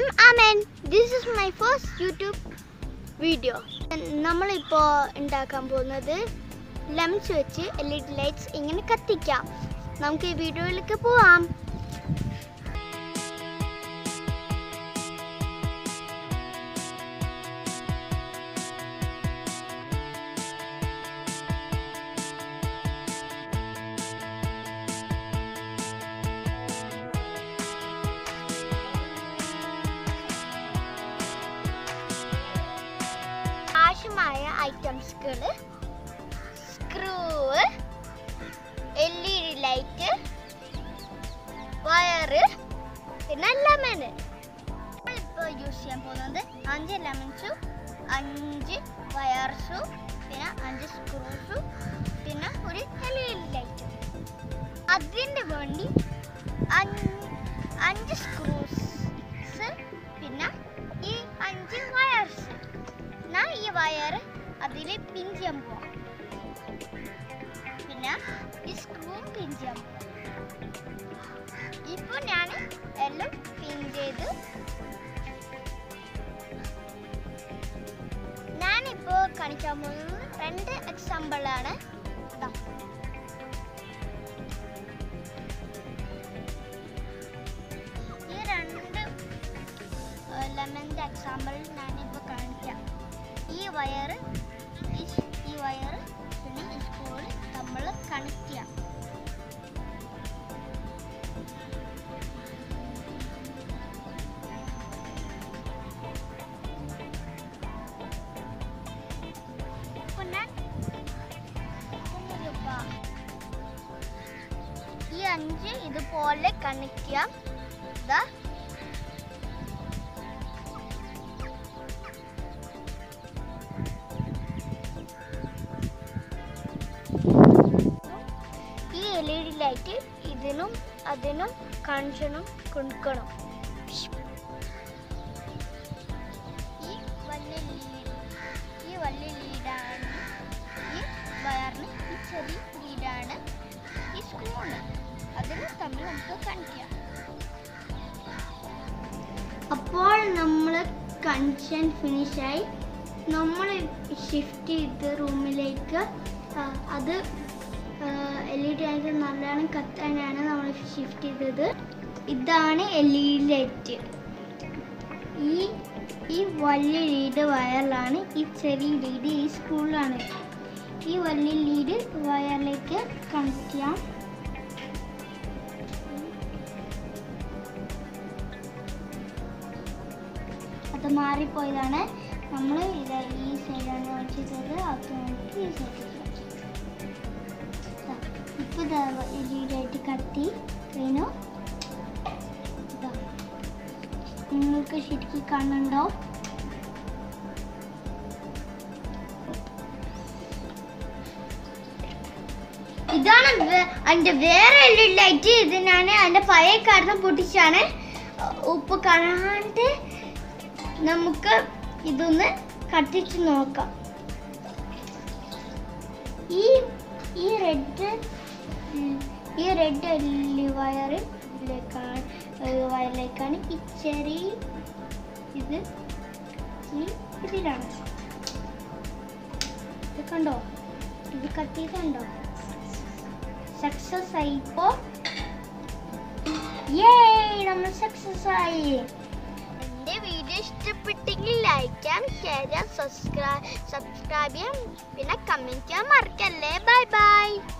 Aman this is my first YouTube video നമ്മളിപ്പോൾ ഉണ്ടാക്കാൻ പോകുന്നത് ലംസ് വെച്ച് എൽ ഇ ഡി ലൈറ്റ്സ് ഇങ്ങനെ കത്തിക്കാം നമുക്ക് ഈ വീഡിയോയിലേക്ക് പോവാം ആവശ്യമായ ഐറ്റംസുകൾ screw L E D light wire പിന്നെ ലെമണ് ഇപ്പോൾ യൂസ് ചെയ്യാൻ പോകുന്നത് അഞ്ച് ലെമൺസും അഞ്ച് വയർസും പിന്നെ അഞ്ച് സ്ക്രൂസും പിന്നെ ഒരു എൽ ഇ ഡി ലൈറ്റും അതിന് വേണ്ടി അഞ്ച് അഞ്ച് സ്ക്രൂസ് പിന്നെ ഈ അഞ്ച് വയർസ് ഞാൻ ഈ വയർ അതിൽ പിൻ ചെയ്യാൻ പോവാം പിന്നെ ഈ സ്ക്രൂ പിൻ ചെയ്യാൻ പോവാം ഇപ്പോൾ ഞാൻ എല്ലാം പിൻ ചെയ്ത് ഞാനിപ്പോൾ കാണിക്കാൻ പോകുന്നത് രണ്ട് എക്സാമ്പിളാണ് ഇതാ ഈ രണ്ട് ലെമൻ്റെ എക്സാമ്പിൾ ഞാനിപ്പോൾ കാണിക്കാം ഈ വയർ ഈ വയർ പിന്നെ ഈ സ്ക്രൂ നമ്മൾ കണക്ട് ചെയ്യാം ഇപ്പൊ ഞാൻ ഒന്ന് രൂപ. ഈ അഞ്ച് ഇതുപോലെ കണക്ട് ചെയ്യാം ഇതാ ഈ എൽ ഇ ഡി ലൈറ്റ് ഇതിനും അതിനും കണക്ഷനും കൊടുക്കണം ഈ വലിയ ലീഡ് ഈ വലിയ ലീഡാണ് ഈ വയറിന് ഈ ചെറിയ ലീഡാണ് ഈ സ്ക്രൂണ് അതിന് തമ്മിൽ നമുക്ക് കണക്ട് അപ്പോൾ നമ്മൾ കണക്ഷൻ ഫിനിഷായി നമ്മൾ ഷിഫ്റ്റ് ചെയ്ത് റൂമിലേക്ക് ആ, അത് എൽ ഇ ഡി ലൈറ്റ് നല്ലോണം കത്താനാണ് നമ്മൾ ഷിഫ്റ്റ് ചെയ്തത് ഇതാണ് എൽ ഇ ഡി ലൈറ്റ് ഈ ഈ വലിയ ലീഡ് വയറിലാണ് ഈ ചെറിയ ലീഡ് ഈ സ്ക്രൂളിലാണ് ഈ വലിയ ലീഡ് വയറിലേക്ക് കണക്ട് ചെയ്യാം അത് മാറിപ്പോയതാണ് നമ്മൾ ഇത് ഈ സൈഡാണ് വെച്ചത് അത് നമുക്ക് ഈ സൈഡിൽ ഇപ്പോൾ ലീഡായിട്ട് കത്തി കഴിഞ്ഞു ഇതാ. നിങ്ങൾക്ക് ശരിക്കും കാണുന്നുണ്ടോ ഇതാണ് വേ- അതിന്റെ വേറെ ലൈറ്റ് ഇത് ഞാൻ അതിന്റെ പഴയ കാർന്ന് പൊട്ടിച്ചാണ് ഉപ്പ് കാണാണ്ട് നമുക്ക് ഇതൊന്ന് കത്തിച്ച് നോക്കാം ഈ ഈ റെഡ് ഈ റെഡ് വയറിലേക്കാണ് വയറിലേക്കാണ് ഈ ചെറിയ ഇത് ഈ ഇതിലാണ് ഇത് കണ്ടോ ഇത് കത്തിയതുണ്ടോ സക്സസ് ആയിപ്പോ യേ നമ്മൾ സക്സസ് ആയി എന്റെ വീഡിയോ ഇഷ്ടപ്പെട്ടെങ്കിൽ ലൈക്ക് ചെയ്യാം ഷെയർ ചെയ്യാം സബ്സ്ക്രൈബ് സബ്സ്ക്രൈബ് ചെയ്യാം പിന്നെ കമന്റ് ചെയ്യാൻ മറക്കല്ലേ ബൈ ബൈ